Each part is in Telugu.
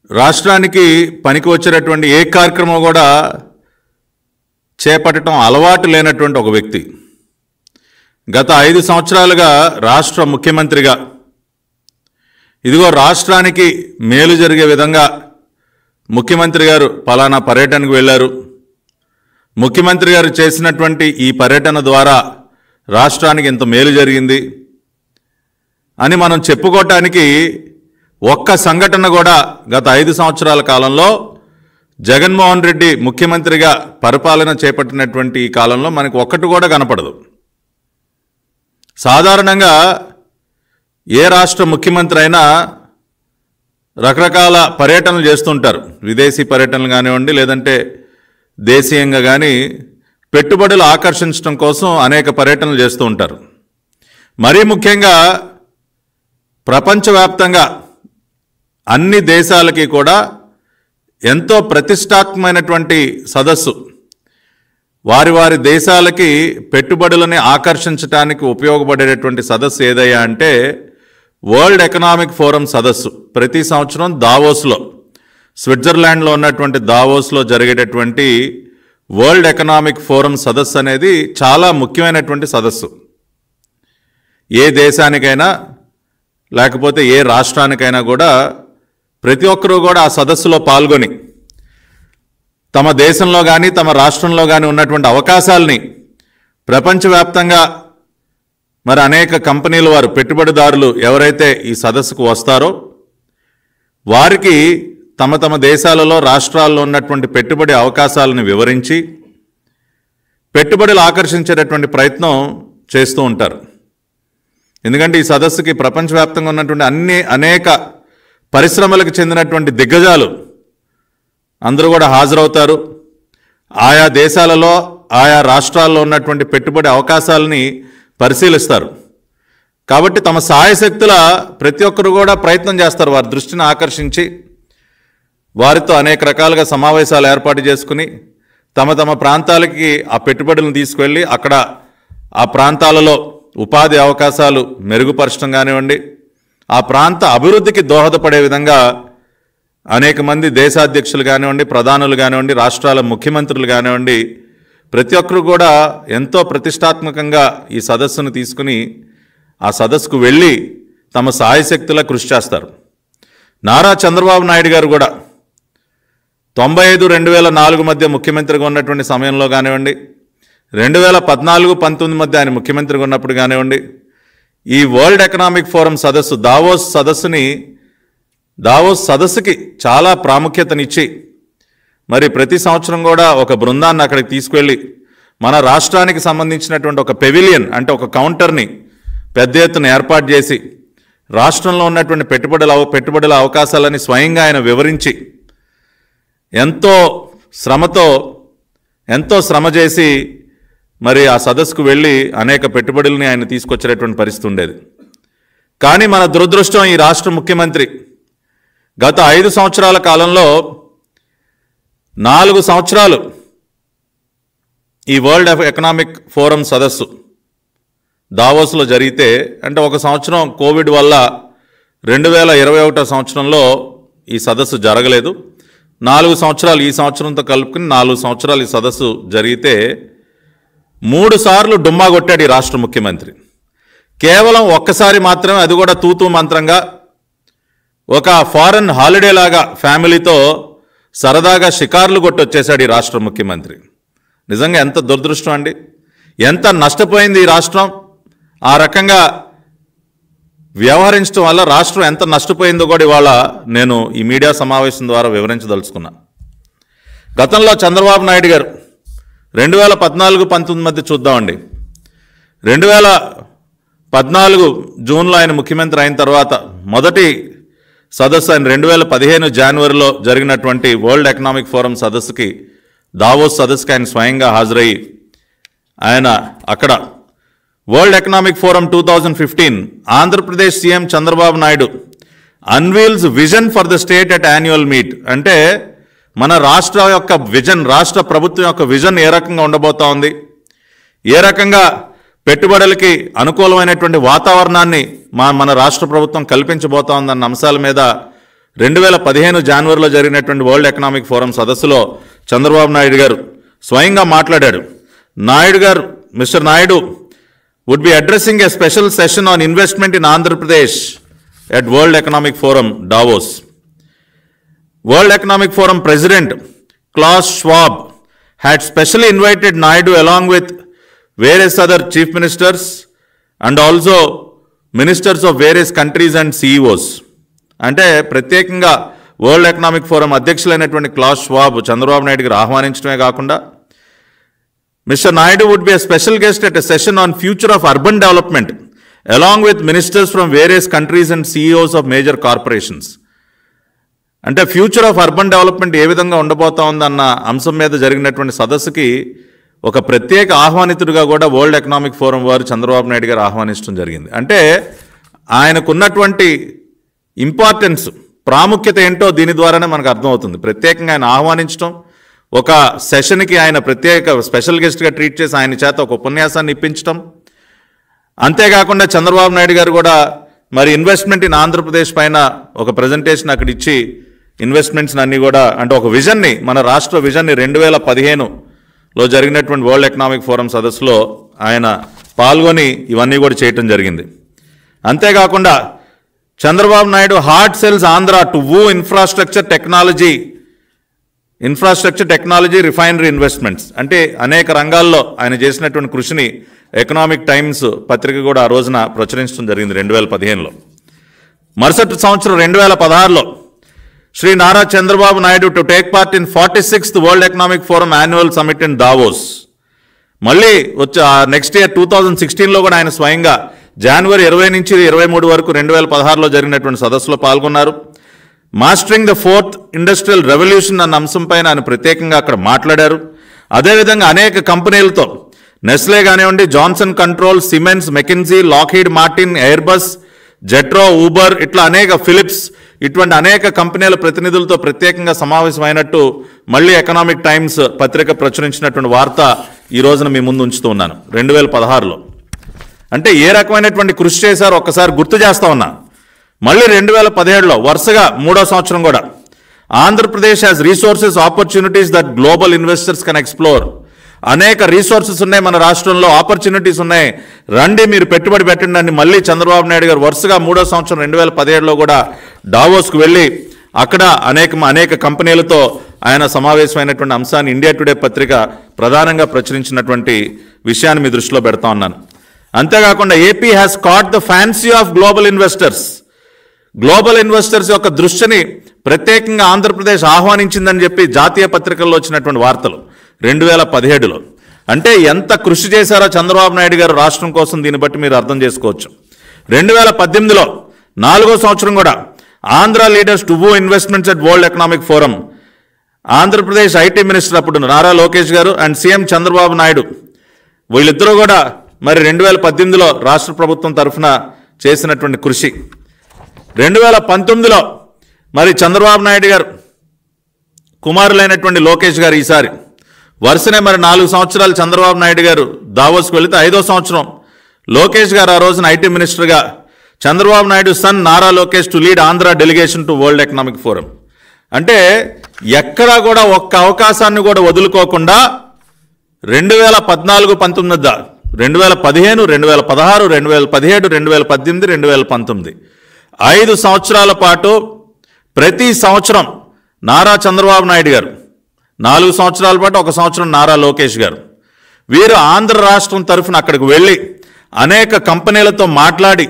రాష్ట్రానికి పనికి వచ్చేటటువంటి ఏ కార్యక్రమం కూడా చేపట్టడం అలవాటు లేనటువంటి ఒక వ్యక్తి గత ఐదు సంవత్సరాలుగా రాష్ట్ర ముఖ్యమంత్రిగా ఇదిగో రాష్ట్రానికి మేలు జరిగే విధంగా ముఖ్యమంత్రి గారు పలానా పర్యటనకు వెళ్ళారు ముఖ్యమంత్రి గారు చేసినటువంటి ఈ పర్యటన ద్వారా రాష్ట్రానికి ఇంత మేలు జరిగింది అని మనం చెప్పుకోవటానికి ఒక్క సంఘటన కూడా గత ఐదు సంవత్సరాల కాలంలో జగన్మోహన్ రెడ్డి ముఖ్యమంత్రిగా పరిపాలన చేపట్టినటువంటి ఈ కాలంలో మనకు ఒక్కటి కూడా కనపడదు సాధారణంగా ఏ రాష్ట్ర ముఖ్యమంత్రి అయినా రకరకాల పర్యటనలు చేస్తుంటారు విదేశీ పర్యటనలు కానివ్వండి లేదంటే దేశీయంగా కానీ పెట్టుబడులు ఆకర్షించడం కోసం అనేక పర్యటనలు చేస్తూ ఉంటారు మరీ ముఖ్యంగా ప్రపంచవ్యాప్తంగా అన్ని దేశాలకి కూడా ఎంతో ప్రతిష్టాత్మకమైనటువంటి సదస్సు వారి వారి దేశాలకి పెట్టుబడులని ఆకర్షించడానికి ఉపయోగపడేటటువంటి సదస్సు ఏదయ్యా అంటే వరల్డ్ ఎకనామిక్ ఫోరం సదస్సు ప్రతి సంవత్సరం దావోస్లో స్విట్జర్లాండ్లో ఉన్నటువంటి దావోస్లో జరిగేటటువంటి వరల్డ్ ఎకనామిక్ ఫోరం సదస్సు అనేది చాలా ముఖ్యమైనటువంటి సదస్సు ఏ దేశానికైనా లేకపోతే ఏ రాష్ట్రానికైనా కూడా ప్రతి ఒక్కరూ కూడా ఆ సదస్సులో పాల్గొని తమ దేశంలో కానీ తమ రాష్ట్రంలో కానీ ఉన్నటువంటి అవకాశాలని ప్రపంచవ్యాప్తంగా మరి అనేక కంపెనీల వారు పెట్టుబడిదారులు ఎవరైతే ఈ సదస్సుకు వస్తారో వారికి తమ తమ దేశాలలో రాష్ట్రాల్లో ఉన్నటువంటి పెట్టుబడి అవకాశాలను వివరించి పెట్టుబడులు ఆకర్షించేటటువంటి ప్రయత్నం చేస్తూ ఉంటారు ఎందుకంటే ఈ సదస్సుకి ప్రపంచవ్యాప్తంగా ఉన్నటువంటి అన్ని అనేక పరిశ్రమలకు చెందినటువంటి దిగ్గజాలు అందరూ కూడా హాజరవుతారు ఆయా దేశాలలో ఆయా రాష్ట్రాల్లో ఉన్నటువంటి పెట్టుబడి అవకాశాలని పరిశీలిస్తారు కాబట్టి తమ సాయశక్తుల ప్రతి ఒక్కరు కూడా ప్రయత్నం చేస్తారు వారి దృష్టిని ఆకర్షించి వారితో అనేక రకాలుగా సమావేశాలు ఏర్పాటు చేసుకుని తమ తమ ప్రాంతాలకి ఆ పెట్టుబడులను తీసుకువెళ్ళి అక్కడ ఆ ప్రాంతాలలో ఉపాధి అవకాశాలు మెరుగుపరచడం కానివ్వండి ఆ ప్రాంత అభివృద్ధికి దోహదపడే విధంగా అనేక మంది దేశాధ్యక్షులు కానివ్వండి ప్రధానులు కానివ్వండి రాష్ట్రాల ముఖ్యమంత్రులు కానివ్వండి ప్రతి ఒక్కరు కూడా ఎంతో ప్రతిష్టాత్మకంగా ఈ సదస్సును తీసుకుని ఆ సదస్సుకు వెళ్ళి తమ సాయశక్తులా కృషి చేస్తారు నారా చంద్రబాబు నాయుడు గారు కూడా తొంభై ఐదు రెండు వేల నాలుగు మధ్య ముఖ్యమంత్రిగా ఉన్నటువంటి సమయంలో కానివ్వండి రెండు వేల పద్నాలుగు పంతొమ్మిది మధ్య ఆయన ముఖ్యమంత్రిగా ఉన్నప్పుడు కానివ్వండి ఈ వరల్డ్ ఎకనామిక్ ఫోరం సదస్సు దావోస్ సదస్సుని దావోస్ సదస్సుకి చాలా ప్రాముఖ్యతనిచ్చి మరి ప్రతి సంవత్సరం కూడా ఒక బృందాన్ని అక్కడికి తీసుకువెళ్ళి మన రాష్ట్రానికి సంబంధించినటువంటి ఒక పెవిలియన్ అంటే ఒక కౌంటర్ని పెద్ద ఎత్తున ఏర్పాటు చేసి రాష్ట్రంలో ఉన్నటువంటి పెట్టుబడుల అవ- పెట్టుబడుల అవకాశాలని స్వయంగా ఆయన వివరించి ఎంతో శ్రమతో ఎంతో శ్రమ చేసి మరి ఆ సదస్సుకు వెళ్ళి అనేక పెట్టుబడుల్ని ఆయన తీసుకొచ్చేటటువంటి పరిస్థితి ఉండేది కానీ మన దురదృష్టం ఈ రాష్ట్ర ముఖ్యమంత్రి గత ఐదు సంవత్సరాల కాలంలో నాలుగు సంవత్సరాలు ఈ వరల్డ్ ఎఫ్- ఎకనామిక్ ఫోరం సదస్సు దావోస్లో జరిగితే అంటే ఒక సంవత్సరం కోవిడ్ వల్ల రెండు వేల ఇరవై ఒకటో సంవత్సరంలో ఈ సదస్సు జరగలేదు నాలుగు సంవత్సరాలు ఈ సంవత్సరంతో కలుపుకుని నాలుగు సంవత్సరాలు ఈ సదస్సు జరిగితే మూడు సార్లు డుమ్మా కొట్టాడు ఈ రాష్ట్ర ముఖ్యమంత్రి కేవలం ఒక్కసారి మాత్రమే అది కూడా తూతూ మంత్రంగా ఒక ఫారెన్ హాలిడే లాగా ఫ్యామిలీతో సరదాగా షికార్లు కొట్టొచ్చేశాడు ఈ రాష్ట్ర ముఖ్యమంత్రి నిజంగా ఎంత దురదృష్టం అండి ఎంత నష్టపోయింది ఈ రాష్ట్రం ఆ రకంగా వ్యవహరించడం వల్ల రాష్ట్రం ఎంత నష్టపోయిందో కూడా ఇవాళ నేను ఈ మీడియా సమావేశం ద్వారా వివరించదలుచుకున్నా గతంలో చంద్రబాబు నాయుడు గారు రెండు వేల పద్నాలుగు పంతొమ్మిది మధ్య చూద్దామండి రెండు వేల పద్నాలుగు జూన్లో ఆయన ముఖ్యమంత్రి అయిన తర్వాత మొదటి సదస్సు ఆయన రెండు వేల పదిహేను జనవరిలో జరిగినటువంటి వరల్డ్ ఎకనామిక్ ఫోరం సదస్సుకి దావోస్ సదస్సుకి ఆయన స్వయంగా హాజరయ్యి ఆయన అక్కడ World Economic Forum two thousand fifteen Andhra Pradesh CM Chandrababu Naidu unveils vision for the state at annual meet అంటే మన రాష్ట్ర యొక్క విజన్ రాష్ట్ర ప్రభుత్వం యొక్క విజన్ ఏ రకంగా ఉండబోతా ఉంది ఏ రకంగా పెట్టుబడులకి అనుకూలమైనటువంటి వాతావరణాన్ని మా మన రాష్ట్ర ప్రభుత్వం కల్పించబోతా ఉందన్న అంశాల మీద రెండు వేల పదిహేను జనవరిలో జరిగినటువంటి వరల్డ్ ఎకనామిక్ ఫోరం సదస్సులో చంద్రబాబు నాయుడు గారు స్వయంగా మాట్లాడాడు Naidu garu mister Naidu would be addressing a special session on investment in Andhra Pradesh at World Economic Forum Davos World Economic Forum President Klaus Schwab had specially invited Naidu along with various other chief ministers and also ministers of various countries and CEOs. అంటే ప్రత్యేకంగా వరల్డ్ ఎకనామిక్ ఫోరం అధ్యక్షులైనటువంటి క్లాస్ షవాబ్ చంద్రబాబు నాయుడు గారు ఆహ్వానించడమే కాకుండా mister Naidu would be a special guest at a session on future of urban development along with ministers from various countries and CEOs of major corporations అంటే ఫ్యూచర్ ఆఫ్ అర్బన్ డెవలప్మెంట్ ఏ విధంగా ఉండబోతా ఉందన్న అంశం మీద జరిగినటువంటి సదస్సుకి ఒక ప్రత్యేక ఆహ్వానితుడిగా కూడా వరల్డ్ ఎకనామిక్ ఫోరం వారు చంద్రబాబు నాయుడు గారు ఆహ్వానించడం జరిగింది అంటే ఆయనకున్నటువంటి ఇంపార్టెన్స్ ప్రాముఖ్యత ఏంటో దీని ద్వారానే మనకు అర్థమవుతుంది ప్రత్యేకంగా ఆయన ఆహ్వానించడం ఒక సెషన్కి ఆయన ప్రత్యేక స్పెషల్ గెస్ట్గా ట్రీట్ చేసి ఆయన చేత ఒక ఉపన్యాసాన్ని ఇప్పించడం అంతేకాకుండా చంద్రబాబు నాయుడు గారు కూడా మరి ఇన్వెస్ట్మెంట్ ఇన్ ఆంధ్రప్రదేశ్ పైన ఒక ప్రజెంటేషన్ అక్కడ ఇచ్చి ఇన్వెస్ట్మెంట్స్ అన్ని కూడా అంటే ఒక విజన్ని మన రాష్ట్ర విజన్ని రెండు వేల పదిహేనులో జరిగినటువంటి వరల్డ్ ఎకనామిక్ ఫోరం సదస్సులో ఆయన పాల్గొని ఇవన్నీ కూడా చేయటం జరిగింది అంతేకాకుండా Chandrababu Naidu hard sells Andhra to woo infrastructure technology infrastructure technology refinery investments అంటే అనేక రంగాల్లో ఆయన చేసినటువంటి కృషిని ఎకనామిక్ టైమ్స్ పత్రిక కూడా ఆ రోజున ప్రచురించడం జరిగింది రెండు వేల పదిహేనులో మరుసటి సంవత్సరం రెండు వేల పదహారులో Shri Nara Chandrababu Naidu to take part in forty sixth World Economic Forum annual summit in Davos మళ్ళీ వచ్చే నెక్స్ట్ ఇయర్ టూ థౌజండ్ సిక్స్టీన్లో కూడా ఆయన స్వయంగా జనవరి ఇరవై నుంచి ఇరవై మూడు వరకు రెండు వేల పదహారులో జరిగినటువంటి సదస్సులో పాల్గొన్నారు mastering the fourth industrial revolution అన్న అంశం పైన ఆయన ప్రత్యేకంగా అక్కడ మాట్లాడారు అదేవిధంగా అనేక కంపెనీలతో నెస్లే కానివ్వండి Johnson control Siemens McKinsey Lockheed Martin Airbus JETRO Uber ఇట్లా అనేక ఫిలిప్స్ ఇటువంటి అనేక కంపెనీల ప్రతినిధులతో ప్రత్యేకంగా సమావేశమైనట్టు మళ్ళీ ఎకనామిక్ టైమ్స్ పత్రిక ప్రచురించినటువంటి వార్త ఈ రోజున మీ ముందు ఉంచుతూ ఉన్నాను రెండు వేల పదహారులో అంటే ఏ రకమైనటువంటి కృషి చేశారో ఒక్కసారి గుర్తు చేస్తా ఉన్నా మళ్ళీ రెండు వేల పదిహేడులో వరుసగా మూడో సంవత్సరం కూడా Andhra Pradesh has resources opportunities that global investors can explore అనేక రీసోర్సెస్ ఉన్నాయి మన రాష్ట్రంలో ఆపర్చునిటీస్ ఉన్నాయి రండి మీరు పెట్టుబడి పెట్టండి అని మళ్ళీ చంద్రబాబు నాయుడు గారు వరుసగా మూడో సంవత్సరం రెండు వేల పదిహేడులో కూడా డావోస్కు వెళ్ళి అక్కడ అనేక అనేక కంపెనీలతో ఆయన సమావేశమైనటువంటి అంశాన్ని ఇండియా టుడే పత్రిక ప్రధానంగా ప్రచురించినటువంటి విషయాన్ని మీ దృష్టిలో పెడతా ఉన్నాను అంతేకాకుండా AP has caught the fancy of global investors global investors యొక్క దృష్టిని ప్రత్యేకంగా ఆంధ్రప్రదేశ్ ఆహ్వానించిందని చెప్పి జాతీయ పత్రికల్లో వచ్చినటువంటి వార్తలు రెండు వేల పదిహేడులో అంటే ఎంత కృషి చేశారో చంద్రబాబు నాయుడు గారు రాష్ట్రం కోసం దీన్ని బట్టి మీరు అర్థం చేసుకోవచ్చు రెండు వేల పద్దెనిమిదిలో నాలుగో సంవత్సరం కూడా Andhra leaders to woo investments at World Economic Forum Andhra Pradesh IT minister అప్పుడు నారా లోకేష్ గారు అండ్ సీఎం చంద్రబాబు నాయుడు వీళ్ళిద్దరూ కూడా మరి రెండు వేల పద్దెనిమిదిలో రాష్ట్ర ప్రభుత్వం తరఫున చేసినటువంటి కృషి రెండు వేల పంతొమ్మిదిలో మరి చంద్రబాబు నాయుడు గారు కుమారులైనటువంటి లోకేష్ గారు ఈసారి వరుసనే మరి నాలుగు సంవత్సరాలు చంద్రబాబు నాయుడు గారు దావోస్కి వెళితే ఐదో సంవత్సరం లోకేష్ గారు ఆ రోజున ఐటీ మినిస్టర్గా Chandrababu Naidu son Nara Lokesh to lead Andhra delegation to World Economic Forum అంటే ఎక్కడా కూడా ఒక్క అవకాశాన్ని కూడా వదులుకోకుండా రెండు వేల పద్నాలుగు పంతొమ్మిది దా రెండు వేల పదిహేను రెండు వేల పదహారు రెండు వేల పదిహేడు రెండు వేల పద్దెనిమిది రెండు వేల పంతొమ్మిది ఐదు సంవత్సరాల పాటు ప్రతి సంవత్సరం నారా చంద్రబాబు నాయుడు గారు నాలుగు సంవత్సరాల పాటు ఒక సంవత్సరం నారా లోకేష్ గారు వీరు ఆంధ్ర రాష్ట్రం తరఫున అక్కడికి వెళ్ళి అనేక కంపెనీలతో మాట్లాడి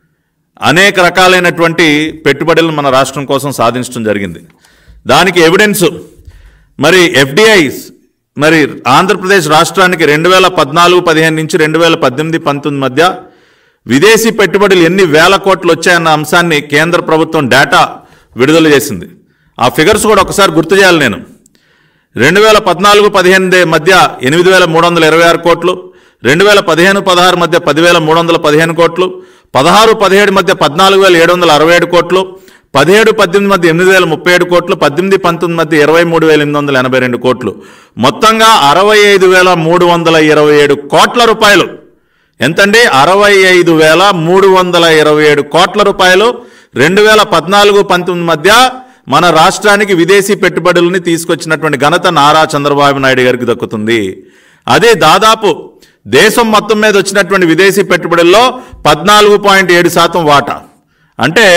అనేక రకాలైనటువంటి పెట్టుబడులను మన రాష్ట్రం కోసం సాధించడం జరిగింది దానికి ఎవిడెన్స్ మరి ఎఫ్డిఐ మరి ఆంధ్రప్రదేశ్ రాష్ట్రానికి రెండు వేల పద్నాలుగు పదిహేను నుంచి రెండు వేల పద్దెనిమిది పంతొమ్మిది మధ్య విదేశీ పెట్టుబడులు ఎన్ని వేల కోట్లు వచ్చాయన్న అంశాన్ని కేంద్ర ప్రభుత్వం డేటా విడుదల చేసింది ఆ ఫిగర్స్ కూడా ఒకసారి గుర్తు చేయాలి నేను రెండు వేల పద్నాలుగు పదిహేను మధ్య ఎనిమిది వేల మూడు వందల ఇరవై ఆరు కోట్లు రెండు వేల పదిహేను పదహారు మధ్య పదివేల మూడు వందల పదిహేను కోట్లు పదహారు పదిహేడు మధ్య పద్నాలుగు వేల ఏడు వందల అరవై ఏడు కోట్లు పదిహేడు పద్దెనిమిది మధ్య ఎనిమిది వేల ముప్పై ఏడు కోట్లు పద్దెనిమిది పంతొమ్మిది మధ్య ఇరవై మూడు వేల ఎనిమిది వందల ఎనభై రెండు కోట్లు మొత్తంగా అరవై ఐదు వేల మూడు వందల ఇరవై ఏడు కోట్ల రూపాయలు ఎంతండి అరవై ఐదు వేల మూడు వందల ఇరవై ఏడు కోట్ల రూపాయలు రెండు వేల పద్నాలుగు పంతొమ్మిది మధ్య మన రాష్ట్రానికి విదేశీ పెట్టుబడులని తీసుకొచ్చినటువంటి ఘనత నారా చంద్రబాబు నాయుడు గారికి దక్కుతుంది అదే దాదాపు దేశం మొత్తం మీద వచ్చినటువంటి విదేశీ పెట్టుబడుల్లో పద్నాలుగు పాయింట్ ఏడు శాతం వాటా అంటే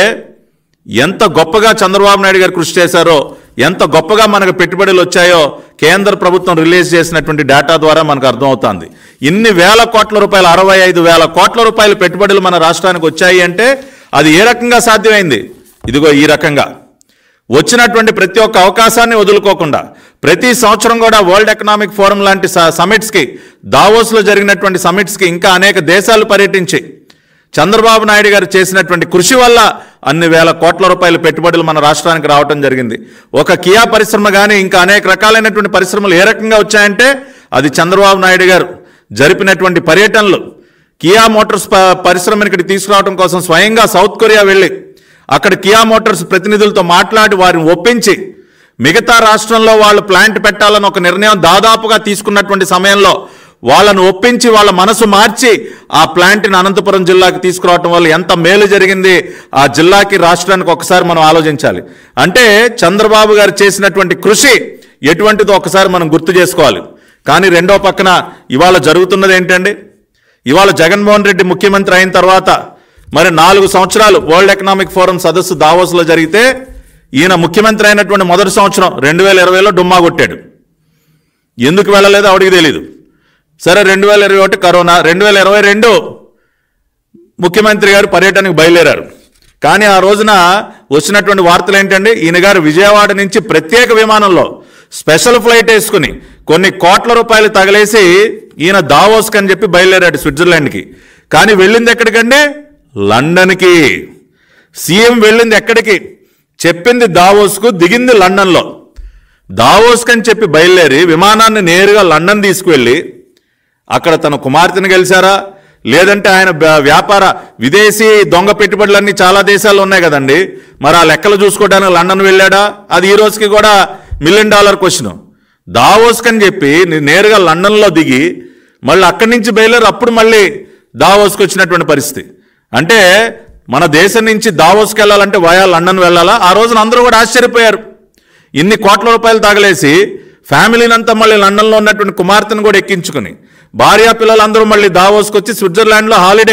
ఎంత గొప్పగా చంద్రబాబు నాయుడు గారు కృషి చేశారో ఎంత గొప్పగా మనకు పెట్టుబడులు వచ్చాయో కేంద్ర ప్రభుత్వం రిలీజ్ చేసినటువంటి డేటా ద్వారా మనకు అర్థమవుతుంది ఇన్ని వేల కోట్ల రూపాయలు అరవై ఐదు వేల కోట్ల రూపాయల పెట్టుబడులు మన రాష్ట్రానికి వచ్చాయి అంటే అది ఏ రకంగా సాధ్యమైంది ఇదిగో ఈ రకంగా వచ్చినటువంటి ప్రతి ఒక్క అవకాశాన్ని వదులుకోకుండా ప్రతి సంవత్సరం కూడా వరల్డ్ ఎకనామిక్ ఫోరం లాంటి స- సమిట్స్కి దావోస్లో జరిగినటువంటి సమిట్స్కి ఇంకా అనేక దేశాలు పర్యటించి చంద్రబాబు నాయుడు గారు చేసినటువంటి కృషి వల్ల అన్ని వేల కోట్ల రూపాయల పెట్టుబడులు మన రాష్ట్రానికి రావటం జరిగింది ఒక కియా పరిశ్రమ కానీ ఇంకా అనేక రకాలైనటువంటి పరిశ్రమలు ఏ రకంగా వచ్చాయంటే అది చంద్రబాబు నాయుడు గారు జరిపినటువంటి పర్యటనలు కియా మోటార్స్ ప- పరిశ్రమని ఇక్కడికి తీసుకురావడం కోసం స్వయంగా సౌత్ కొరియా వెళ్ళి అక్కడ కియా మోటార్స్ ప్రతినిధులతో మాట్లాడి వారిని ఒప్పించి మిగతా రాష్ట్రంలో వాళ్ళు ప్లాంట్ పెట్టాలని ఒక నిర్ణయం దాదాపుగా తీసుకున్నటువంటి సమయంలో వాళ్ళను ఒప్పించి వాళ్ళ మనసు మార్చి ఆ ప్లాంట్ని అనంతపురం జిల్లాకి తీసుకురావటం వల్ల ఎంత మేలు జరిగింది ఆ జిల్లాకి రాష్ట్రానికి ఒకసారి మనం ఆలోచించాలి అంటే చంద్రబాబు గారు చేసినటువంటి కృషి ఎటువంటిదో ఒకసారి మనం గుర్తు చేసుకోవాలి కానీ రెండో పక్కన ఇవాళ జరుగుతున్నది ఏంటండి ఇవాళ జగన్మోహన్ రెడ్డి ముఖ్యమంత్రి అయిన తర్వాత మరి నాలుగు సంవత్సరాలు వరల్డ్ ఎకనామిక్ ఫోరం సదస్సు దావోస్లో జరిగితే ఈయన ముఖ్యమంత్రి అయినటువంటి మొదటి సంవత్సరం రెండు వేల ఇరవైలో డుమ్మా కొట్టాడు ఎందుకు వెళ్ళలేదో ఆవిడికి తెలియదు సరే రెండు వేల ఇరవై ఒకటి కరోనా రెండు వేల ఇరవై రెండు ముఖ్యమంత్రి గారు పర్యటనకు బయలుదేరారు కానీ ఆ రోజున వచ్చినటువంటి వార్తలు ఏంటండి ఈయన గారు విజయవాడ నుంచి ప్రత్యేక విమానంలో స్పెషల్ ఫ్లైట్ వేసుకుని కొన్ని కోట్ల రూపాయలు తగలేసి ఈయన దావోస్కి అని చెప్పి బయలుదేరాడు స్విట్జర్లాండ్కి కానీ వెళ్ళింది ఎక్కడికండి లండన్కి సీఎం వెళ్ళింది ఎక్కడికి చెప్పింది దావోస్కు దిగింది లండన్లో దావోస్కి అని చెప్పి బయలుదేరి విమానాన్ని నేరుగా లండన్ తీసుకువెళ్ళి అక్కడ తన కుమార్తెను గెలిచారా లేదంటే ఆయన బ- వ్యాపార విదేశీ దొంగ పెట్టుబడులన్నీ చాలా దేశాల్లో ఉన్నాయి కదండి మరి ఆ లెక్కలు చూసుకోవడానికి లండన్ వెళ్ళాడా అది ఈ రోజుకి కూడా మిలియన్ డాలర్ క్వశ్చన్ దావోస్కి అని చెప్పి నే- నేరుగా లండన్లో దిగి మళ్ళీ అక్కడి నుంచి బయలుదేరి అప్పుడు మళ్ళీ దావోస్కి వచ్చినటువంటి పరిస్థితి అంటే మన దేశం నుంచి దావోస్కి వెళ్ళాలంటే వయా లండన్ వెళ్ళాలా ఆ రోజున అందరూ కూడా ఆశ్చర్యపోయారు ఇన్ని కోట్ల రూపాయలు తగలేసి ఫ్యామిలీని అంతా మళ్ళీ లండన్లో ఉన్నటువంటి కుమార్తెను కూడా ఎక్కించుకుని భార్యా పిల్లలందరూ మళ్ళీ దావోస్కి వచ్చి స్విట్జర్లాండ్లో హాలిడే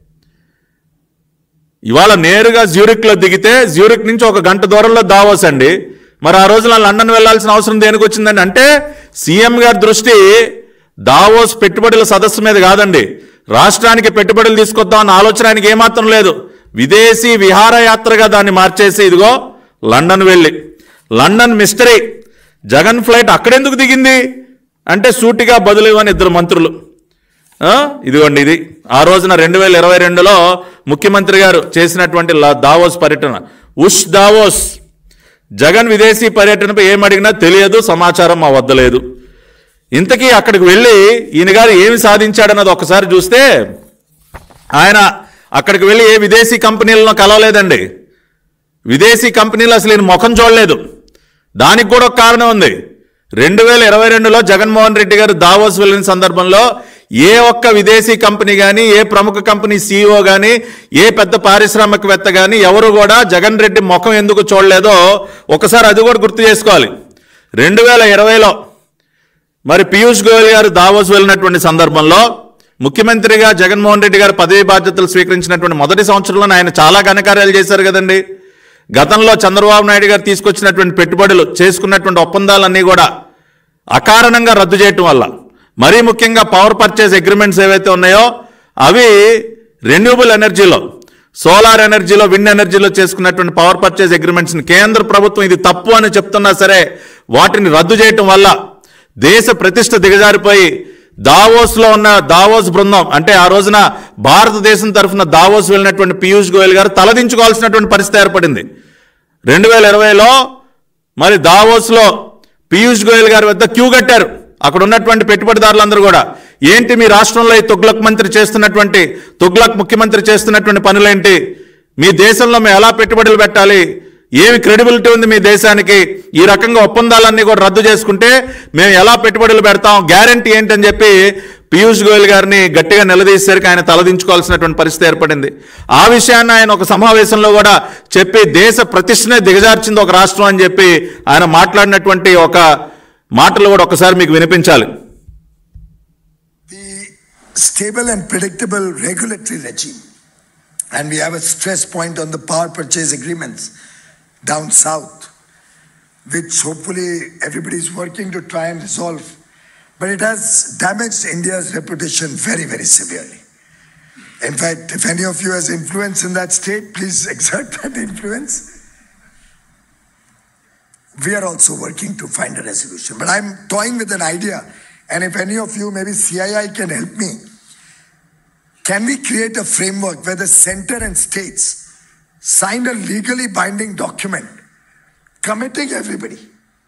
ఇవాళ నేరుగా జ్యూరిక్లో దిగితే జ్యూరిక్ నుంచి ఒక గంట దూరంలో దావోస్ అండి మరి ఆ రోజున లండన్ వెళ్ళాల్సిన అవసరం దేనికి వచ్చిందండి అంటే సీఎం గారి దృష్టి దావోస్ పెట్టుబడుల సదస్సు మీద కాదండి రాష్ట్రానికి పెట్టుబడులు తీసుకొద్దామన్న ఆలోచన ఆయనకి ఏమాత్రం లేదు విదేశీ విహారయాత్రగా దాన్ని మార్చేసి ఇదిగో లండన్ వెళ్ళి లండన్ మిస్టరీ జగన్ ఫ్లైట్ అక్కడెందుకు దిగింది అంటే సూటిగా బదులు ఇవ్వని ఇద్దరు మంత్రులు ఆ, ఇదిగోండి ఇది ఆ రోజున రెండు వేల ఇరవై రెండులో ముఖ్యమంత్రి గారు చేసినటువంటి లా- దావోస్ పర్యటన ఉష్ దావోస్ జగన్ విదేశీ పర్యటనపై ఏం అడిగినా తెలియదు సమాచారం మా వద్ద లేదు ఇంతకీ అక్కడికి వెళ్ళి ఈయన గారు ఏమి సాధించాడన్నది ఒకసారి చూస్తే ఆయన అక్కడికి వెళ్ళి ఏ విదేశీ కంపెనీలను కలవలేదండి విదేశీ కంపెనీలు అసలు ఈయన ముఖం చూడలేదు దానికి కూడా ఒక కారణం ఉంది రెండు వేల ఇరవై రెండులో జగన్మోహన్ రెడ్డి గారు దావోస్ వెళ్ళిన సందర్భంలో ఏ ఒక్క విదేశీ కంపెనీ కానీ ఏ ప్రముఖ కంపెనీ సీఈఓ కానీ ఏ పెద్ద పారిశ్రామికవేత్త కానీ ఎవరు కూడా జగన్ రెడ్డి ముఖం ఎందుకు చూడలేదో ఒకసారి అది కూడా గుర్తు చేసుకోవాలి రెండు వేల ఇరవైలో మరి పీయూష్ గోయల్ గారు దావోస్ వెళ్ళినటువంటి సందర్భంలో ముఖ్యమంత్రిగా జగన్మోహన్ రెడ్డి గారు పదవి బాధ్యతలు స్వీకరించినటువంటి మొదటి సంవత్సరంలో ఆయన చాలా ఘనకార్యాలు చేశారు కదండి గతంలో చంద్రబాబు నాయుడు గారు తీసుకొచ్చినటువంటి పెట్టుబడులు చేసుకున్నటువంటి ఒప్పందాలన్నీ కూడా అకారణంగా రద్దు చేయటం వల్ల మరీ ముఖ్యంగా పవర్ పర్చేస్ అగ్రిమెంట్స్ ఏవైతే ఉన్నాయో అవి రెన్యూబుల్ ఎనర్జీలో సోలార్ ఎనర్జీలో విండ్ ఎనర్జీలో చేసుకున్నటువంటి పవర్ పర్చేస్ అగ్రిమెంట్స్ని కేంద్ర ప్రభుత్వం ఇది తప్పు అని చెప్తున్నా సరే వాటిని రద్దు చేయటం వల్ల దేశ ప్రతిష్ట దిగజారిపోయి దావోస్లో ఉన్న దావోస్ బృందం అంటే ఆ రోజున భారతదేశం తరఫున దావోస్ వెళ్ళినటువంటి పీయూష్ గోయల్ గారు తలదించుకోవాల్సినటువంటి పరిస్థితి ఏర్పడింది రెండు వేల ఇరవైలో మరి దావోస్లో పీయూష్ గోయల్ గారి వద్ద క్యూ కట్టారు అక్కడ ఉన్నటువంటి పెట్టుబడిదారులందరూ కూడా ఏంటి మీ రాష్ట్రంలో ఈ తుగ్లక్ మంత్రి చేస్తున్నటువంటి తుగ్లక్ ముఖ్యమంత్రి చేస్తున్నటువంటి పనులేంటి మీ దేశంలో మేము ఎలా పెట్టుబడులు పెట్టాలి ఏమి క్రెడిబిలిటీ ఉంది మీ దేశానికి ఈ రకంగా ఒప్పందాలన్నీ కూడా రద్దు చేసుకుంటే మేము ఎలా పెట్టుబడులు పెడతాం గ్యారంటీ ఏంటని చెప్పి పీయూష్ గోయల్ గారిని గట్టిగా నిలదీసేసరికి ఆయన తలదించుకోవాల్సినటువంటి పరిస్థితి ఏర్పడింది ఆ విషయాన్ని ఆయన ఒక సమావేశంలో కూడా చెప్పి దేశ ప్రతిష్టనే దిగజార్చింది ఒక రాష్ట్రం అని చెప్పి ఆయన మాట్లాడినటువంటి ఒక మాటలు కూడా ఒకసారి మీకు వినిపించాలి the stable and predictable regulatory regime. And we have a stress point on the power purchase agreements down south, which hopefully everybody is working to try and resolve. But it has damaged India's reputation very, very severely. In fact, if any of you has influence in that state, please exert that influence. We are also working to find a resolution. But I'm toying with an idea, and if any of you, maybe CII can help me, can we create a framework where the center and states sign a legally binding document committing everybody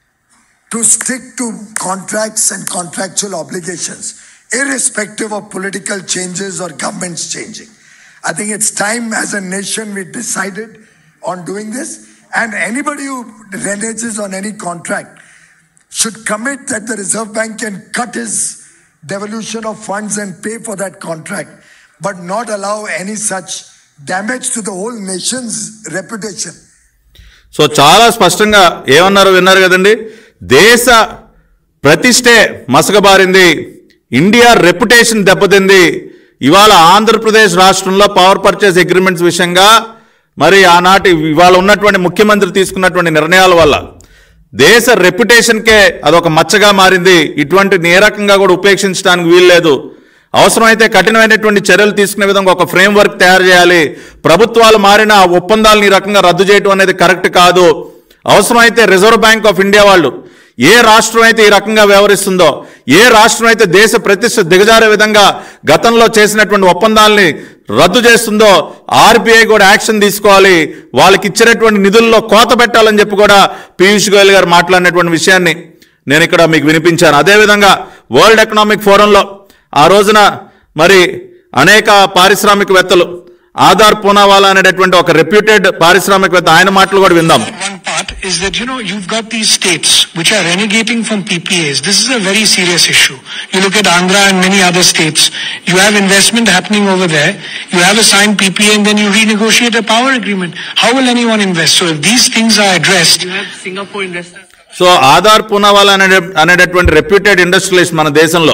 to stick to contracts and contractual obligations, irrespective of political changes or governments changing? I think it's time as a nation we decided on doing this. And anybody who reneges on any contract should commit that the Reserve Bank can cut his devolution of funds and pay for that contract, but not allow any such damage to the whole nation's reputation. So చాలా స్పష్టంగా ఏమన్నారో విన్నారు కదండి దేశ ప్రతిష్టే మసకబారింది ఇండియా రెప్యుటేషన్ దెబ్బతింది ఇవాళ ఆంధ్రప్రదేశ్ రాష్ట్రంలో పవర్ పర్చేస్ అగ్రిమెంట్స్ విషయంగా మరి ఆనాటి ఇవాళ ఉన్నటువంటి ముఖ్యమంత్రి తీసుకున్నటువంటి నిర్ణయాల వల్ల దేశ రెప్యుటేషన్కే అదొక మచ్చగా మారింది ఇటువంటి ఏ రకంగా కూడా ఉపేక్షించడానికి వీల్లేదు అవసరమైతే కఠినమైనటువంటి చర్యలు తీసుకునే విధంగా ఒక ఫ్రేమ్ వర్క్ తయారు చేయాలి ప్రభుత్వాలు మారిన ఆ ఒప్పందాలను ఈ రకంగా రద్దు చేయడం అనేది కరెక్ట్ కాదు అవసరమైతే రిజర్వ్ బ్యాంక్ ఆఫ్ ఇండియా వాళ్ళు ఏ రాష్ట్రం అయితే ఈ రకంగా వ్యవహరిస్తుందో ఏ రాష్ట్రం అయితే దేశ ప్రతిష్ట దిగజారే విధంగా గతంలో చేసినటువంటి ఒప్పందాలని రద్దు చేస్తుందో ఆర్బీఐ కూడా యాక్షన్ తీసుకోవాలి వాళ్ళకి ఇచ్చినటువంటి నిధుల్లో కోత పెట్టాలని చెప్పి కూడా పీయూష్ గోయల్ గారు మాట్లాడినటువంటి విషయాన్ని నేను ఇక్కడ మీకు వినిపించాను అదేవిధంగా వరల్డ్ ఎకనామిక్ ఫోరంలో ఆ రోజున మరి అనేక పారిశ్రామికవేత్తలు ఆధార్ పూనావాలా అనేటటువంటి ఒక రెప్యూటెడ్ పారిశ్రామికవేత్త ఆయన మాటలు కూడా విందాం One part is that, you know, you've got these states which are renegating from PPAs. This is a very serious issue. You look at Andhra and many other states. You have investment happening over there. You have a signed PPA and then you renegotiate a power agreement. How will anyone invest? So if these things are addressed, You have Singapore investors. So Adar Poonawalla అనే అనేటటువంటి రెప్యూటెడ్ ఇండస్ట్రియలిస్ట్ మన దేశంలో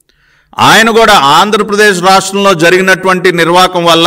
ఆయన కూడా ఆంధ్రప్రదేశ్ రాష్ట్రంలో జరిగినటువంటి నిర్వాహకం వల్ల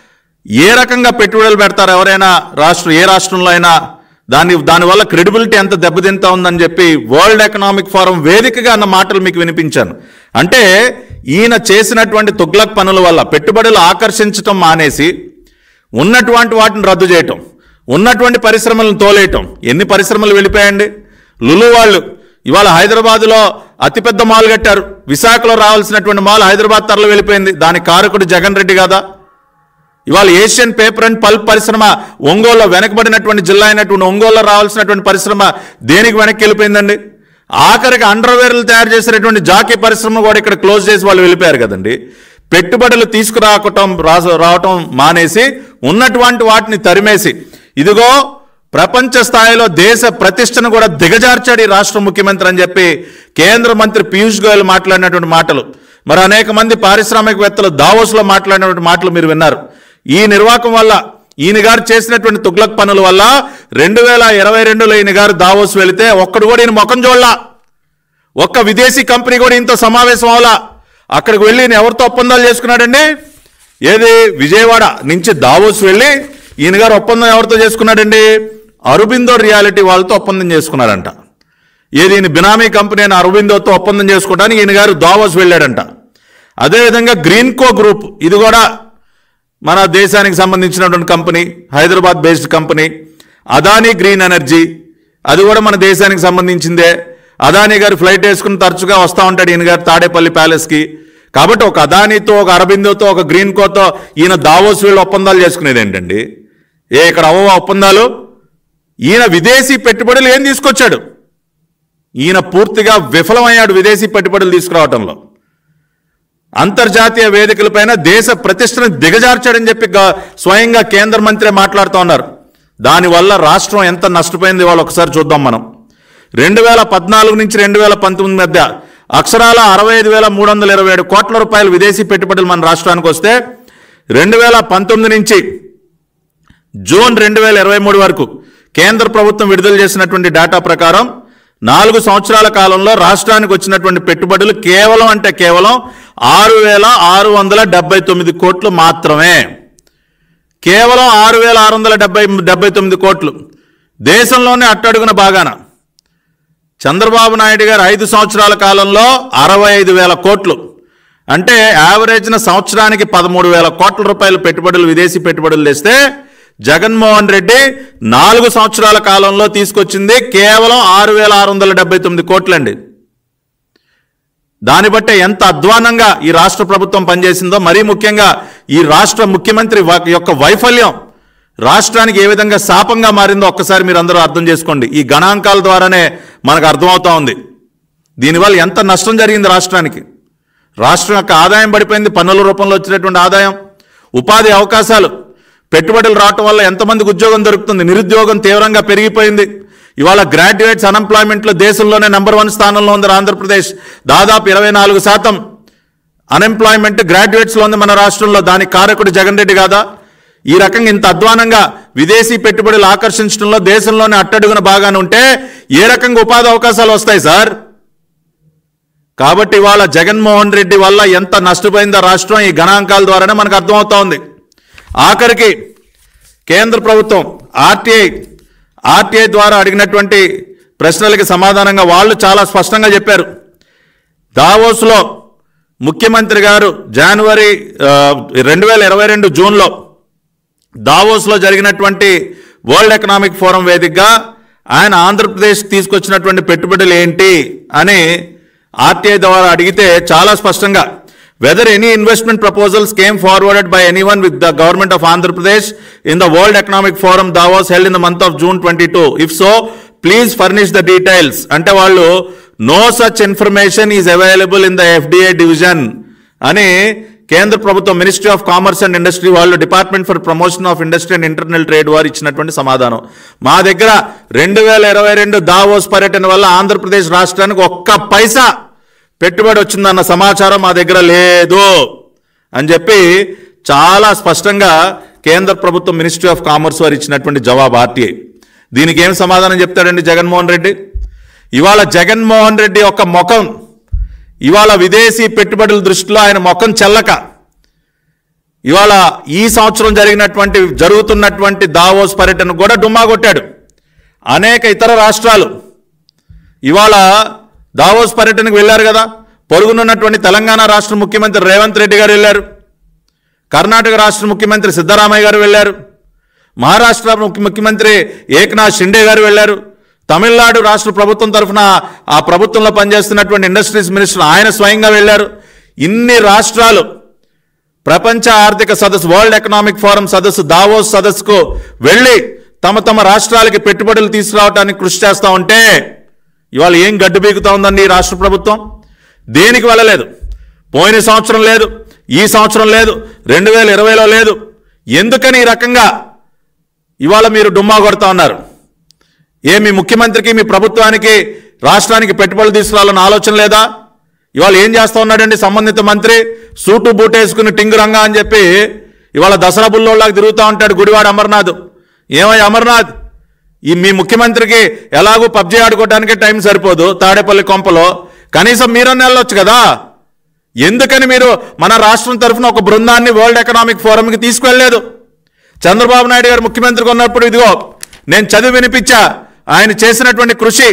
ఏ రకంగా పెట్టుబడులు పెడతారు ఎవరైనా రాష్ట్రం ఏ రాష్ట్రంలో అయినా దాని దానివల్ల క్రెడిబిలిటీ ఎంత దెబ్బతింతా ఉందని చెప్పి వరల్డ్ ఎకనామిక్ ఫోరం వేదికగా అన్న మాటలు మీకు వినిపించాను అంటే ఈయన చేసినటువంటి తుగ్లక్ పనుల వల్ల పెట్టుబడులు ఆకర్షించటం మానేసి ఉన్నటువంటి వాటిని రద్దు చేయటం ఉన్నటువంటి పరిశ్రమలను తోలేయటం ఎన్ని పరిశ్రమలు వెళ్ళిపోయండి లులు వాళ్ళు ఇవాళ హైదరాబాదులో అతిపెద్ద మాల్ కట్టారు విశాఖలో రావాల్సినటువంటి మాల్ హైదరాబాద్ తరలి వెళ్ళిపోయింది దాని కారకుడు జగన్ రెడ్డి కదా ఇవాళ ఏషియన్ పేపర్ అండ్ పల్ప్ పరిశ్రమ ఒంగోలులో వెనకబడినటువంటి జిల్లా అయినటువంటి ఒంగోలులో రావాల్సినటువంటి పరిశ్రమ దేనికి వెనక్కి వెళ్ళిపోయిందండి ఆఖరికి అండర్వేర్లు తయారు చేసినటువంటి జాకీ పరిశ్రమ కూడా ఇక్కడ క్లోజ్ చేసి వాళ్ళు వెళ్ళిపోయారు కదండి పెట్టుబడులు తీసుకురావటం రా- రావటం మానేసి ఉన్నటువంటి వాటిని తరిమేసి ఇదిగో ప్రపంచ స్థాయిలో దేశ ప్రతిష్టను కూడా దిగజార్చాడు ఈ రాష్ట్ర ముఖ్యమంత్రి అని చెప్పి కేంద్ర మంత్రి పీయూష్ గోయల్ మాట్లాడినటువంటి మాటలు మరి అనేక మంది పారిశ్రామికవేత్తలు దావోస్లో మాట్లాడినటువంటి మాటలు మీరు విన్నారు ఈ నిర్వాహకం వల్ల ఈయన గారు చేసినటువంటి తుగ్లక్ పనుల వల్ల రెండు వేల ఇరవై రెండులో ఈయన గారు దావోస్ వెళితే ఒక్కడు కూడా ఈయన ముఖం చూడలా ఒక్క విదేశీ కంపెనీ కూడా ఇంత సమావేశం అవలా అక్కడికి వెళ్ళి ఈయన ఎవరితో ఒప్పందాలు చేసుకున్నాడండి ఏది విజయవాడ నుంచి దావోస్ వెళ్ళి ఈయన గారు ఒప్పందం ఎవరితో చేసుకున్నాడండి అరుబిందో రియాలిటీ వాళ్ళతో ఒప్పందం చేసుకున్నారంట ఏది ఈయన బినామీ కంపెనీ అయిన అరవిందోతో ఒప్పందం చేసుకోవడానికి ఈయన గారు దావోస్ వెళ్ళాడంట అదేవిధంగా గ్రీన్కో గ్రూప్ ఇది కూడా మన దేశానికి సంబంధించినటువంటి company Hyderabad based company Adani green energy అది కూడా మన దేశానికి సంబంధించిందే అదానీ గారు ఫ్లైట్ వేసుకుని తరచుగా వస్తూ ఉంటాడు ఈయన గారు తాడేపల్లి ప్యాలెస్కి కాబట్టి ఒక అదానీతో ఒక అరబిందోతో ఒక గ్రీన్ కోతో ఈయన దావోస్ వీళ్ళు ఒప్పందాలు చేసుకునేది ఏంటండి ఏ ఇక్కడ అవ్వ ఒప్పందాలు ఈయన విదేశీ పెట్టుబడులు ఏం తీసుకొచ్చాడు ఈయన పూర్తిగా విఫలమయ్యాడు విదేశీ పెట్టుబడులు తీసుకురావటంలో అంతర్జాతీయ వేదికలపైన దేశ ప్రతిష్టను దిగజార్చాడని చెప్పి గా- స్వయంగా కేంద్ర మంత్రి మాట్లాడుతూ ఉన్నారు దానివల్ల రాష్ట్రం ఎంత నష్టపోయింది వాళ్ళు ఒకసారి చూద్దాం మనం రెండు వేల పద్నాలుగు నుంచి రెండు వేల పంతొమ్మిది మధ్య అక్షరాల అరవై ఐదు వేల మూడు వందల ఇరవై ఏడు కోట్ల రూపాయలు విదేశీ పెట్టుబడులు మన రాష్ట్రానికి వస్తే రెండు వేల పంతొమ్మిది నుంచి జూన్ రెండు వేల ఇరవై మూడు వరకు కేంద్ర ప్రభుత్వం విడుదల చేసినటువంటి డేటా ప్రకారం నాలుగు సంవత్సరాల కాలంలో రాష్ట్రానికి వచ్చినటువంటి పెట్టుబడులు కేవలం అంటే కేవలం ఆరు వేల ఆరు వందల డెబ్బై తొమ్మిది కోట్లు మాత్రమే కేవలం ఆరు వేల ఆరు వందల డెబ్బై డెబ్బై తొమ్మిది కోట్లు దేశంలోనే అట్టడుగున బాగాన చంద్రబాబు నాయుడు గారు ఐదు సంవత్సరాల కాలంలో అరవై ఐదు వేల కోట్లు అంటే యావరేజ్న సంవత్సరానికి పదమూడు వేల కోట్ల రూపాయల పెట్టుబడులు విదేశీ పెట్టుబడులు తెస్తే జగన్మోహన్ రెడ్డి నాలుగు సంవత్సరాల కాలంలో తీసుకొచ్చింది కేవలం ఆరు వేల ఆరు వందల డెబ్బై తొమ్మిది కోట్లండి దాన్ని బట్టే ఎంత అధ్వానంగా ఈ రాష్ట్ర ప్రభుత్వం పనిచేసిందో మరీ ముఖ్యంగా ఈ రాష్ట్ర ముఖ్యమంత్రి వ- యొక్క వైఫల్యం రాష్ట్రానికి ఏ విధంగా శాపంగా మారిందో ఒక్కసారి మీరు అందరూ అర్థం చేసుకోండి ఈ గణాంకాల ద్వారానే మనకు అర్థమవుతా ఉంది దీనివల్ల ఎంత నష్టం జరిగింది రాష్ట్రానికి రాష్ట్రం యొక్క ఆదాయం పడిపోయింది పన్నుల రూపంలో వచ్చినటువంటి ఆదాయం ఉపాధి అవకాశాలు పెట్టుబడులు రావటం వల్ల ఎంతమందికి ఉద్యోగం దొరుకుతుంది నిరుద్యోగం తీవ్రంగా పెరిగిపోయింది ఇవాళ గ్రాడ్యుయేట్స్ అన్ఎంప్లాయ్మెంట్లో దేశంలోనే నెంబర్ వన్ స్థానంలో ఉంది ఆంధ్రప్రదేశ్ దాదాపు ఇరవై నాలుగు శాతం అన్ఎంప్లాయ్మెంట్ గ్రాడ్యుయేట్స్లో ఉంది మన రాష్ట్రంలో దానికి కారకుడు జగన్ రెడ్డి కాదా ఈ రకంగా ఇంత అధ్వానంగా విదేశీ పెట్టుబడులు ఆకర్షించడంలో దేశంలోనే అట్టడుగున బాగానే ఉంటే ఏ రకంగా ఉపాధి అవకాశాలు వస్తాయి సార్ కాబట్టి ఇవాళ జగన్మోహన్ రెడ్డి వల్ల ఎంత నష్టపోయిందో రాష్ట్రం ఈ గణాంకాల ద్వారానే మనకు అర్థమవుతా ఉంది ఆఖరికి కేంద్ర ప్రభుత్వం ఆర్టీఐ ఆర్టీఐ ద్వారా అడిగినటువంటి ప్రశ్నలకి సమాధానంగా వాళ్ళు చాలా స్పష్టంగా చెప్పారు దావోస్లో ముఖ్యమంత్రి గారు జనవరి రెండు వేల ఇరవై రెండు జూన్లో దావోస్లో జరిగినటువంటి వరల్డ్ ఎకనామిక్ ఫోరం వేదికగా ఆయన ఆంధ్రప్రదేశ్కి తీసుకొచ్చినటువంటి పెట్టుబడులు ఏంటి అని ఆర్టీఐ ద్వారా అడిగితే చాలా స్పష్టంగా whether any investment proposals came forwarded by any one with the government of Andhra Pradesh in the World Economic Forum Davos held in the month of June twenty two if so please furnish the details అంటే వాళ్ళు no such information is available in the FDI division అని కేంద్ర ప్రభుత్వం ministry of commerce and industry వాళ్ళు department for promotion of industry and internal trade వారు ఇచ్చినటువంటి సమాధానం మా దగ్గర రెండు వేల ఇరవై రెండు దావోస్ పర్యటన వల్ల ఆంధ్రప్రదేశ్ రాష్ట్రానికి ఒక్క పైసా పెట్టుబడి వచ్చిందన్న సమాచారం మా దగ్గర లేదు అని చెప్పి చాలా స్పష్టంగా కేంద్ర ప్రభుత్వం మినిస్ట్రీ ఆఫ్ కామర్స్ వారు ఇచ్చినటువంటి జవాబు ఆర్టీఐ దీనికి ఏం సమాధానం చెప్తాడండి జగన్మోహన్ రెడ్డి ఇవాళ జగన్మోహన్ రెడ్డి యొక్క ముఖం ఇవాళ విదేశీ పెట్టుబడుల దృష్టిలో ఆయన ముఖం చెల్లక ఇవాళ ఈ సంవత్సరం జరిగినటువంటి జరుగుతున్నటువంటి దావోస్ పర్యటన కూడా డుమ్మా కొట్టాడు అనేక ఇతర రాష్ట్రాలు ఇవాళ దావోస్ పర్యటనకు వెళ్ళారు కదా పొరుగునున్నటువంటి తెలంగాణ రాష్ట్ర ముఖ్యమంత్రి రేవంత్ రెడ్డి గారు వెళ్ళారు కర్ణాటక రాష్ట్ర ముఖ్యమంత్రి సిద్ధరామయ్య గారు వెళ్ళారు మహారాష్ట్ర ముఖ్య- ముఖ్యమంత్రి ఏక్నాథ్ షిండే గారు వెళ్ళారు తమిళనాడు రాష్ట్ర ప్రభుత్వం తరఫున ఆ ప్రభుత్వంలో పనిచేస్తున్నటువంటి ఇండస్ట్రీస్ మినిస్టర్ ఆయన స్వయంగా వెళ్ళారు ఇన్ని రాష్ట్రాలు ప్రపంచ ఆర్థిక సదస్సు వరల్డ్ ఎకనామిక్ ఫోరం సదస్సు దావోస్ సదస్సుకు వెళ్ళి తమ తమ రాష్ట్రాలకి పెట్టుబడులు తీసుకురావడానికి కృషి చేస్తా ఉంటే ఇవాళ ఏం గడ్డు బీగుతా ఉందండి ఈ రాష్ట్ర ప్రభుత్వం దేనికి వెళ్ళలేదు పోయిన సంవత్సరం లేదు ఈ సంవత్సరం లేదు రెండు వేల ఇరవైలో లేదు ఎందుకని ఈ రకంగా ఇవాళ మీరు డుమ్మా కొడతా ఉన్నారు ఏ మీ ముఖ్యమంత్రికి మీ ప్రభుత్వానికి రాష్ట్రానికి పెట్టుబడులు తీసుకురావాలన్న ఆలోచన లేదా ఇవాళ ఏం చేస్తా ఉన్నాడండి సంబంధిత మంత్రి సూటు బూట్ వేసుకుని టింగు రంగా అని చెప్పి ఇవాళ దసరా బుల్లోళ్ళకి తిరుగుతూ ఉంటాడు గుడివాడ అమర్నాథ్ ఏమయ్య అమర్నాథ్ ఈ మీ ముఖ్యమంత్రికి ఎలాగో పబ్జీ ఆడుకోవడానికి టైం సరిపోదు తాడేపల్లి కొంపలో కనీసం మీరన్నా వెళ్ళొచ్చు కదా ఎందుకని మీరు మన రాష్ట్రం తరఫున ఒక బృందాన్ని వరల్డ్ ఎకనామిక్ ఫోరంకి తీసుకువెళ్ళలేదు చంద్రబాబు నాయుడు గారు ముఖ్యమంత్రిగా ఉన్నప్పుడు ఇదిగో నేను చదివి వినిపించా ఆయన చేసినటువంటి కృషి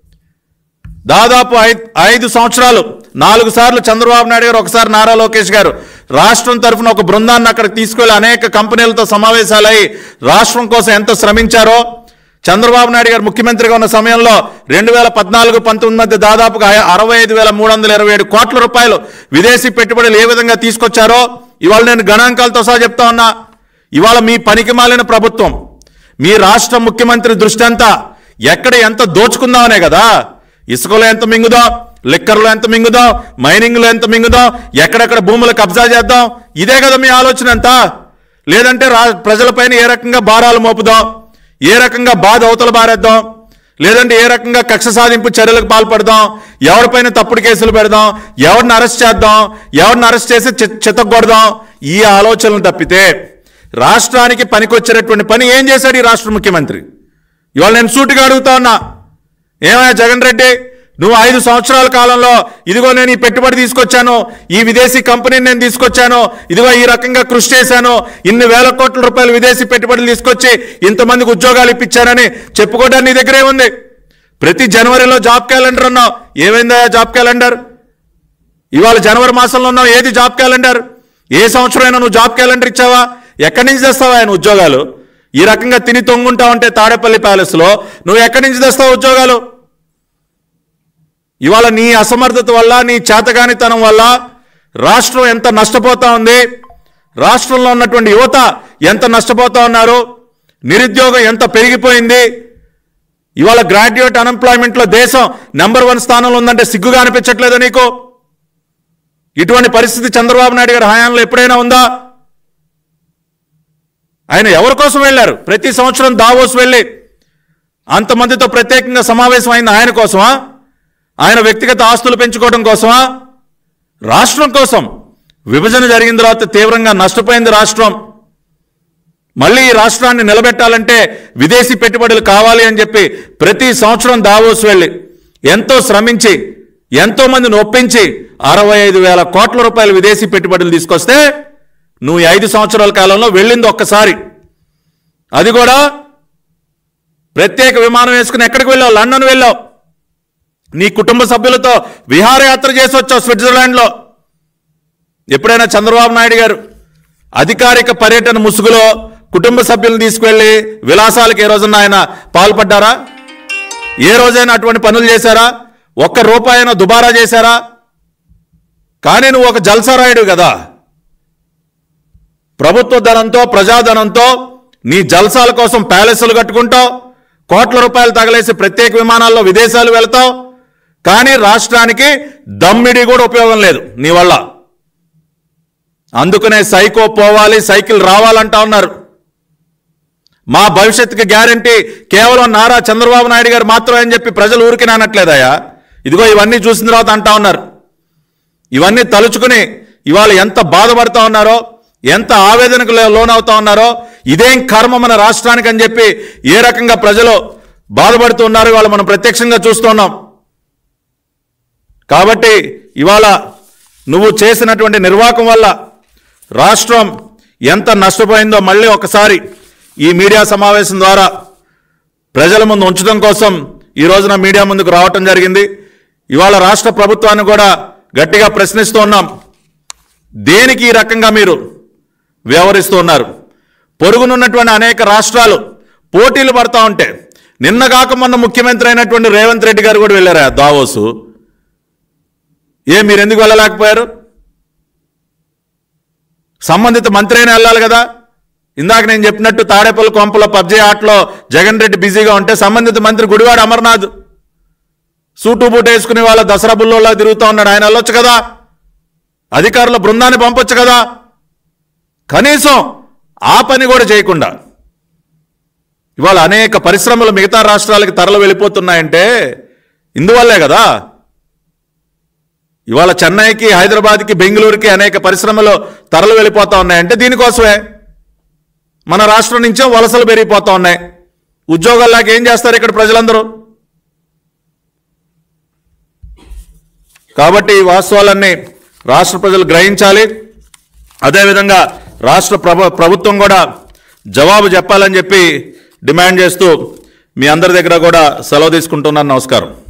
దాదాపు ఐదు ఐదు సంవత్సరాలు నాలుగు సార్లు చంద్రబాబు నాయుడు గారు ఒకసారి నారా లోకేష్ గారు రాష్ట్రం తరఫున ఒక బృందాన్ని అక్కడికి తీసుకెళ్లి అనేక కంపెనీలతో సమావేశాలై రాష్ట్రం కోసం ఎంత శ్రమించారో చంద్రబాబు నాయుడు గారు ముఖ్యమంత్రిగా ఉన్న సమయంలో రెండు వేల పద్నాలుగు పంతొమ్మిది మధ్య దాదాపుగా అరవై ఐదు వేల మూడు వందల ఇరవై ఏడు కోట్ల రూపాయలు విదేశీ పెట్టుబడులు ఏ విధంగా తీసుకొచ్చారో ఇవాళ నేను గణాంకాలతో సహా చెప్తా ఉన్నా ఇవాళ మీ పనికి మాలిన ప్రభుత్వం మీ రాష్ట్ర ముఖ్యమంత్రి దృష్టి అంతా ఎక్కడ ఎంత దోచుకుందామనే కదా ఇసుకలో ఎంత మింగుదాం లిక్కర్లో ఎంత మింగుదాం మైనింగ్లో ఎంత మింగుదాం ఎక్కడెక్కడ భూములు కబ్జా చేద్దాం ఇదే కదా మీ ఆలోచన అంతా లేదంటే రా ప్రజలపైన ఏ రకంగా భారాలు మోపుదాం ఏ రకంగా బాధ అవతల బారేద్దాం లేదంటే ఏ రకంగా కక్ష సాధింపు చర్యలకు పాల్పడదాం ఎవరిపైన తప్పుడు కేసులు పెడదాం ఎవరిని అరెస్ట్ చేద్దాం ఎవరిని అరెస్ట్ చేసి చి- చితగ్గొడదాం ఈ ఆలోచనలు తప్పితే రాష్ట్రానికి పనికొచ్చేటటువంటి పని ఏం చేశాడు ఈ రాష్ట్ర ముఖ్యమంత్రి ఇవాళ నేను సూటిగా అడుగుతా ఉన్నా ఏమయ్యా జగన్ రెడ్డి నువ్వు ఐదు సంవత్సరాల కాలంలో ఇదిగో నేను ఈ పెట్టుబడి తీసుకొచ్చాను ఈ విదేశీ కంపెనీని నేను తీసుకొచ్చాను ఇదిగో ఈ రకంగా కృషి చేశాను ఇన్ని వేల కోట్ల రూపాయలు విదేశీ పెట్టుబడులు తీసుకొచ్చి ఇంతమందికి ఉద్యోగాలు ఇప్పించానని చెప్పుకోవడానికి నీ దగ్గరే ఉంది ప్రతి జనవరిలో జాబ్ క్యాలెండర్ అన్నావు ఏమైందా జాబ్ క్యాలెండర్ ఇవాళ జనవరి మాసంలో ఉన్నావు ఏది జాబ్ క్యాలెండర్ ఏ సంవత్సరమైనా నువ్వు జాబ్ క్యాలెండర్ ఇచ్చావా ఎక్కడి నుంచి తెస్తావా ఆయన ఉద్యోగాలు ఈ రకంగా తిని తొంగుంటా ఉంటే తాడేపల్లి ప్యాలెస్లో నువ్వు ఎక్కడి నుంచి తెస్తావు ఉద్యోగాలు ఇవాళ నీ అసమర్థత వల్ల నీ చేతగానితనం వల్ల రాష్ట్రం ఎంత నష్టపోతా ఉంది రాష్ట్రంలో ఉన్నటువంటి యువత ఎంత నష్టపోతా ఉన్నారు నిరుద్యోగం ఎంత పెరిగిపోయింది ఇవాళ గ్రాడ్యుయేట్ అన్ఎంప్లాయ్మెంట్లో దేశం నెంబర్ వన్ స్థానంలో ఉందంటే సిగ్గుగా అనిపించట్లేదా నీకు ఇటువంటి పరిస్థితి చంద్రబాబు నాయుడు గారి హయాంలో ఎప్పుడైనా ఉందా ఆయన ఎవరి కోసం వెళ్ళారు ప్రతి సంవత్సరం దావోస్ వెళ్ళి అంతమందితో ప్రత్యేకంగా సమావేశం అయింది ఆయన కోసమా ఆయన వ్యక్తిగత ఆస్తులు పెంచుకోవడం కోసమా రాష్ట్రం కోసం విభజన జరిగిన తర్వాత తీవ్రంగా నష్టపోయింది రాష్ట్రం మళ్ళీ ఈ రాష్ట్రాన్ని నిలబెట్టాలంటే విదేశీ పెట్టుబడులు కావాలి అని చెప్పి ప్రతి సంవత్సరం దావోస్ వెళ్ళి ఎంతో శ్రమించి ఎంతో మందిని ఒప్పించి అరవై ఐదు వేల కోట్ల రూపాయల విదేశీ పెట్టుబడులు తీసుకొస్తే నువ్వు ఈ ఐదు సంవత్సరాల కాలంలో వెళ్ళింది ఒక్కసారి అది కూడా ప్రత్యేక విమానం వేసుకుని ఎక్కడికి వెళ్ళావు లండన్ వెళ్ళావు నీ కుటుంబ సభ్యులతో విహారయాత్ర చేసి వచ్చావు స్విట్జర్లాండ్లో ఎప్పుడైనా చంద్రబాబు నాయుడు గారు అధికారిక పర్యటన ముసుగులో కుటుంబ సభ్యులను తీసుకువెళ్ళి విలాసాలకు ఏ రోజున ఆయన పాల్పడ్డారా ఏ రోజైనా అటువంటి పనులు చేశారా ఒక్క రూపాయైనా దుబారా చేశారా కానీ నువ్వు ఒక జల్సరాయుడు కదా ప్రభుత్వ ధనంతో ప్రజాధనంతో నీ జల్సాల కోసం ప్యాలెస్లు కట్టుకుంటావు కోట్ల రూపాయలు తగలేసి ప్రత్యేక విమానాల్లో విదేశాలు వెళ్తావు కానీ రాష్ట్రానికి దమ్మిడి కూడా ఉపయోగం లేదు నీ వల్ల అందుకనే సైకో పోవాలి సైకిల్ రావాలంటా ఉన్నారు మా భవిష్యత్తుకి గ్యారంటీ కేవలం నారా చంద్రబాబు నాయుడు గారు మాత్రమే అని చెప్పి ప్రజలు ఊరికి నానట్లేదయ్యా ఇదిగో ఇవన్నీ చూసిన తర్వాత అంటా ఉన్నారు ఇవన్నీ తలుచుకుని ఇవాళ ఎంత బాధపడతా ఉన్నారో ఎంత ఆవేదనకు లో- లోనవుతా ఉన్నారో ఇదేం కర్మ మన రాష్ట్రానికి అని చెప్పి ఏ రకంగా ప్రజలు బాధపడుతూ ఉన్నారు ఇవాళ మనం ప్రత్యక్షంగా చూస్తున్నాం కాబట్టి ఇవాళ నువ్వు చేసినటువంటి నిర్వాహకం వల్ల రాష్ట్రం ఎంత నష్టపోయిందో మళ్ళీ ఒకసారి ఈ మీడియా సమావేశం ద్వారా ప్రజల ముందు ఉంచడం కోసం ఈ రోజున మీడియా ముందుకు రావటం జరిగింది ఇవాళ రాష్ట్ర ప్రభుత్వాన్ని కూడా గట్టిగా ప్రశ్నిస్తూ ఉన్నాం దేనికి ఈ రకంగా మీరు వ్యవహరిస్తూ ఉన్నారు పొరుగునున్నటువంటి అనేక రాష్ట్రాలు పోటీలు పడతా ఉంటే నిన్నగాక మొన్న ముఖ్యమంత్రి అయినటువంటి రేవంత్ రెడ్డి గారు కూడా వెళ్ళారు ఆ దావోసు ఏ మీరు ఎందుకు వెళ్ళలేకపోయారు సంబంధిత మంత్రి అయినా వెళ్ళాలి కదా ఇందాక నేను చెప్పినట్టు తాడేపల్లి కొంపల పబ్జీ ఆటలో జగన్ రెడ్డి బిజీగా ఉంటే సంబంధిత మంత్రి గుడివాడ అమర్నాథ్ సూటు బూట్ వేసుకునే వాళ్ళ దసరా బుల్లోలా తిరుగుతూ ఉన్నాడు ఆయన వెళ్ళొచ్చు కదా అధికారుల బృందాన్ని పంపొచ్చు కదా కనీసం ఆ పని కూడా చేయకుండా ఇవాళ అనేక పరిశ్రమలు మిగతా రాష్ట్రాలకి తరలి వెళ్ళిపోతున్నాయంటే ఇందువల్లే కదా ఇవాళ చెన్నైకి హైదరాబాద్కి బెంగళూరుకి అనేక పరిశ్రమలు తరలి వెళ్ళిపోతా ఉన్నాయంటే దీనికోసమే మన రాష్ట్రం నుంచే వలసలు పెరిగిపోతా ఉన్నాయి ఉద్యోగాల్లాగా ఏం చేస్తారు ఇక్కడ ప్రజలందరూ కాబట్టి ఈ వాస్తవాలన్నీ రాష్ట్ర ప్రజలు గ్రహించాలి అదేవిధంగా రాష్ట్ర ప్రభు ప్రభుత్వం కూడా జవాబు చెప్పాలని చెప్పి డిమాండ్ చేస్తూ మీ అందరి దగ్గర కూడా సెలవు తీసుకుంటున్నాను నమస్కారం